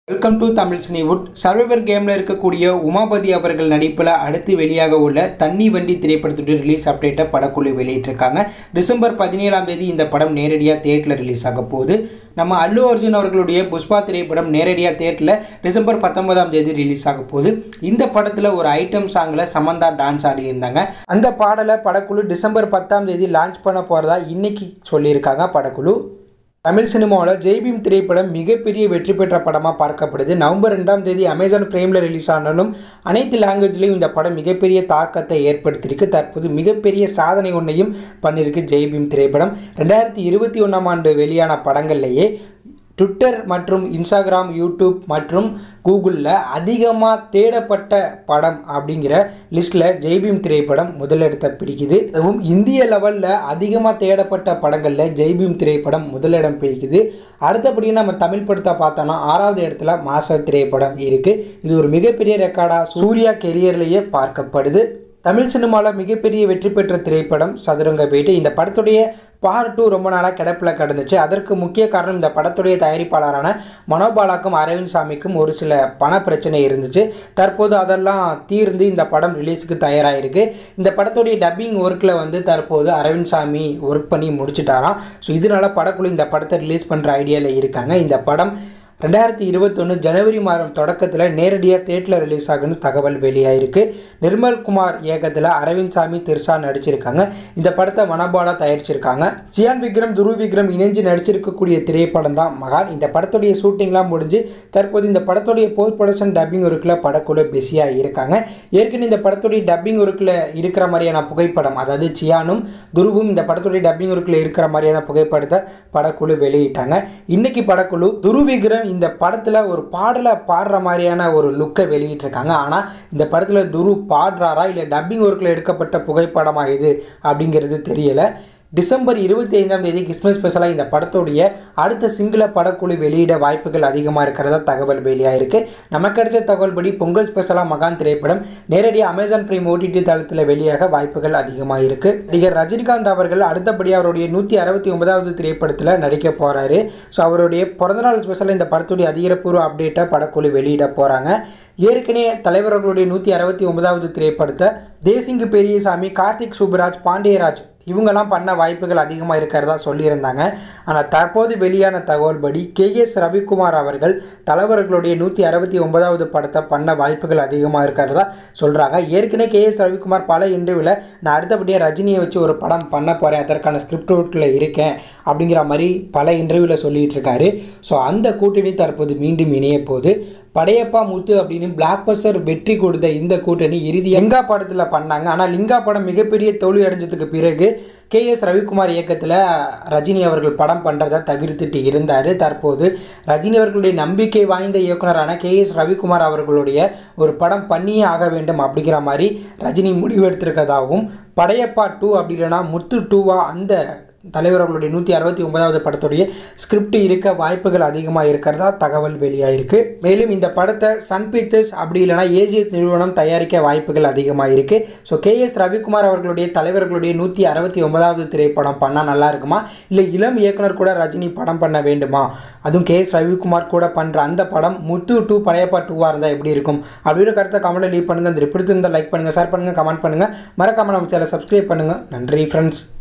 welcome to Tamil Cinewood survivor கேமில் இருக்கக்கூடிய உமாபதி அவர்கள் நடிப்பில் அடுத்து வெளியாக உள்ள தண்ணி வண்டி திரைப்படத்துடைய ரிலீஸ் அப்டேட்டை படக்குழு வெளியிட்டிருக்காங்க டிசம்பர் பதினேழாம் தேதி இந்த படம் நேரடியாக தேட்டரில் ரிலீஸ் ஆக போகுது நம்ம அல்லு அர்ஜுன் அவர்களுடைய புஷ்பா திரைப்படம் நேரடியாக தேட்டரில் டிசம்பர் பத்தொன்பதாம் தேதி ரிலீஸ் ஆக போகுது இந்த படத்தில் ஒரு ஐட்டம் சாங்கில் சமந்தா டான்ஸ் ஆடியிருந்தாங்க அந்த பாடலை படக்குழு டிசம்பர் பத்தாம் தேதி லான்ச் பண்ண போகிறதா இன்னைக்கு சொல்லியிருக்காங்க படக்குழு தமிழ் சினிமாவில் ஜெய்பீம் திரைப்படம் மிகப்பெரிய வெற்றி பெற்ற படமாக பார்க்கப்படுது நவம்பர் ரெண்டாம் தேதி அமேசான் பிரைமில் ரிலீஸ் ஆனாலும் அனைத்து லாங்குவேஜ்லையும் இந்த படம் மிகப்பெரிய தாக்கத்தை ஏற்படுத்தியிருக்கு தற்போது மிகப்பெரிய சாதனை ஒன்றையும் பண்ணியிருக்கு ஜெய்பீம் திரைப்படம் ரெண்டாயிரத்தி இருபத்தி ஒன்றாம் ஆண்டு வெளியான படங்கள்லேயே ட்விட்டர் மற்றும் இன்ஸ்டாகிராம் யூடியூப் மற்றும் கூகுளில் அதிகமாக தேடப்பட்ட படம் அப்படிங்கிற லிஸ்ட்டில் ஜெய்பீம் திரைப்படம் முதலிடத்தை பிடிக்குது அதுவும் இந்திய லெவலில் அதிகமாக தேடப்பட்ட படங்களில் ஜெய்பீம் திரைப்படம் முதலிடம் பிடிக்குது அடுத்தபடி நம்ம தமிழ் படத்தை பார்த்தோன்னா ஆறாவது இடத்துல மாச திரைப்படம் இருக்குது இது ஒரு மிகப்பெரிய ரெக்கார்டாக சூர்யா கெரியர்லேயே பார்க்கப்படுது தமிழ் சினிமாவில் மிகப்பெரிய வெற்றி பெற்ற திரைப்படம் சதுரங்க வேட்டை இந்த படத்துடைய பார்ட் டூ ரொம்ப நாளாக கிடப்பில் கிடந்துச்சு அதற்கு முக்கிய காரணம் இந்த படத்துடைய தயாரிப்பாளரான மனோபாலாக்கும் அரவிந்த் சாமிக்கும் ஒரு சில பண பிரச்சனை இருந்துச்சு தற்போது அதெல்லாம் தீர்ந்து இந்த படம் ரிலீஸுக்கு தயாராகிருக்கு இந்த படத்துடைய டப்பிங் ஒர்க்கில் வந்து தற்போது அரவிந்த் சாமி ஒர்க் பண்ணி முடிச்சிட்டாராம் ஸோ இதனால படக்குழு இந்த படத்தை ரிலீஸ் பண்ணுற ஐடியாவில் இருக்காங்க இந்த படம் ரெண்டாயிரத்தி இருபத்தொன்று ஜனவரி மாதம் தொடக்கத்தில் நேரடியாக தேட்டரில் ரிலீஸ் ஆகுன்னு தகவல் வெளியாயிருக்கு நிர்மல் குமார் இயக்கத்தில் அரவிந்த் சாமி திர்சா நடிச்சிருக்காங்க இந்த படத்தை மனபாலா தயாரிச்சிருக்காங்க சியான் விக்ரம் துரு விக்ரம் இணைஞ்சு நடிச்சிருக்கக்கூடிய திரைப்படம் தான் மகான் இந்த படத்துடைய ஷூட்டிங்லாம் முடிஞ்சு தற்போது இந்த படத்துடைய போஸ்ட் ப்ரொடக்ஷன் டப்பிங் ஒர்க்கில் படக்குழு பிஸியாக இருக்காங்க ஏற்கனவே இந்த படத்துடைய டப்பிங் ஒர்க்கில் இருக்கிற மாதிரியான புகைப்படம் அதாவது சியானும் துருவும் இந்த படத்துடைய டப்பிங் ஒர்க்கில் இருக்கிற மாதிரியான புகைப்படத்தை படக்குழு வெளியிட்டாங்க இன்னைக்கு படக்குழு துரு விக்ரம் இந்த படத்தில் ஒரு பாடலை பாடுற மாதிரியான ஒரு லுக்கை வெளியிட்டிருக்காங்க ஆனால் இந்த படத்தில் துரு பாடுறாரா இல்லை டப்பிங் ஒர்க்கில் எடுக்கப்பட்ட புகைப்படமா இது அப்படிங்கிறது தெரியலை டிசம்பர் இருபத்தி ஐந்தாம் தேதி கிறிஸ்மஸ் ஸ்பெஷலாக இந்த படத்துடைய அடுத்த சிங்கள படக்குழு வெளியிட வாய்ப்புகள் அதிகமாக இருக்கிறதா தகவல் வெளியாயிருக்கு நமக்கு கிடைச்ச தகவல் படி பொங்கல் ஸ்பெஷலாக மகான் திரைப்படம் நேரடியாக அமேசான் பிரைம் ஓடிடி தளத்தில் வெளியாக வாய்ப்புகள் அதிகமாக இருக்குது நடிகர் ரஜினிகாந்த் அவர்கள் அடுத்தபடியாக அவருடைய நூற்றி அறுபத்தி ஒன்பதாவது திரைப்படத்தில் நடிக்க போகிறாரு ஸோ அவருடைய பிறந்தநாள் ஸ்பெஷலாக இந்த படத்துடைய அதிகாரப்பூர்வ அப்டேட்டை படக்குழு வெளியிட போகிறாங்க ஏற்கனவே தலைவர்களுடைய நூற்றி அறுபத்தி ஒன்பதாவது திரைப்படத்தை தேசிங்கு பெரியசாமி கார்த்திக் சுப்ராஜ் பாண்டியராஜ் இவங்கெல்லாம் பண்ண வாய்ப்புகள் அதிகமாக இருக்கிறதா சொல்லியிருந்தாங்க ஆனால் தற்போது வெளியான தகவல் படி கே எஸ் ரவிக்குமார் அவர்கள் தலைவர்களுடைய நூற்றி அறுபத்தி ஒன்பதாவது படத்தை பண்ண வாய்ப்புகள் அதிகமாக இருக்கிறதா சொல்கிறாங்க ஏற்கனவே கே எஸ் ரவிக்குமார் பல இன்டர்வியூவில் நான் அடுத்தபடியாக ரஜினியை வச்சு ஒரு படம் பண்ண போகிறேன் அதற்கான ஸ்கிரிப்ட் ஒர்க்கில் இருக்கேன் அப்படிங்கிற மாதிரி பல இன்டர்வியூவில் சொல்லிகிட்டு இருக்காரு ஸோ அந்த கூட்டணி தற்போது மீண்டும் இணைய போகுது படையப்பா முத்து அப்படின்னு பிளாக் பஸ்டர் வெற்றி கொடுத்த இந்த கூட்டணி இறுதி லிங்கா படத்தில் பண்ணாங்க ஆனால் லிங்கா படம் மிகப்பெரிய தோல்வி அடைஞ்சதுக்கு பிறகு கே எஸ் ரவிக்குமார் இயக்கத்தில் ரஜினி அவர்கள் படம் பண்ணுறதை தவிர்த்துட்டு இருந்தார் தற்போது ரஜினி அவர்களுடைய நம்பிக்கை வாய்ந்த இயக்குனரான கே எஸ் ரவிக்குமார் அவர்களுடைய ஒரு படம் பண்ணியே ஆக வேண்டும் அப்படிங்கிற மாதிரி ரஜினி முடிவு எடுத்திருக்கதாகவும் படையப்பா டூ அப்படி இல்லைனா முத்து டூவா அந்த தலைவர் அவர்களுடைய நூற்றி அறுபத்தி ஒன்பதாவது படத்துடைய ஸ்கிரிப்ட் இருக்க வாய்ப்புகள் அதிகமாக இருக்கிறதா தகவல் வெளியாயிருக்கு மேலும் இந்த படத்தை சன் பிக்சர்ஸ் அப்படி இல்லைனா ஏஜிஎஸ் நிறுவனம் தயாரிக்க வாய்ப்புகள் அதிகமாக இருக்குது ஸோ கே எஸ் ரவிக்குமார் அவர்களுடைய தலைவர்களுடைய நூற்றி அறுபத்தி ஒன்பதாவது திரைப்படம் பண்ணால் நல்லா இருக்குமா இல்லை இளம் இயக்குனர் கூட ரஜினி படம் பண்ண வேண்டுமா அதுவும் கே எஸ் ரவிக்குமார் கூட பண்ணுற அந்த படம் முத்து டூ பழையப்பா டூவாக இருந்தால் எப்படி இருக்கும் அப்படின்ற கருத்தை கமெண்ட்டில் லீவ் பண்ணுங்கள் இந்த பிடித்திருந்தால் லைக் பண்ணுங்கள் ஷேர் பண்ணுங்கள் கமெண்ட் பண்ணுங்கள் மறக்காமல் நம்ம சேனலை சப்ஸ்கிரைப் பண்ணுங்கள் நன்றி ஃப்ரெண்ட்ஸ்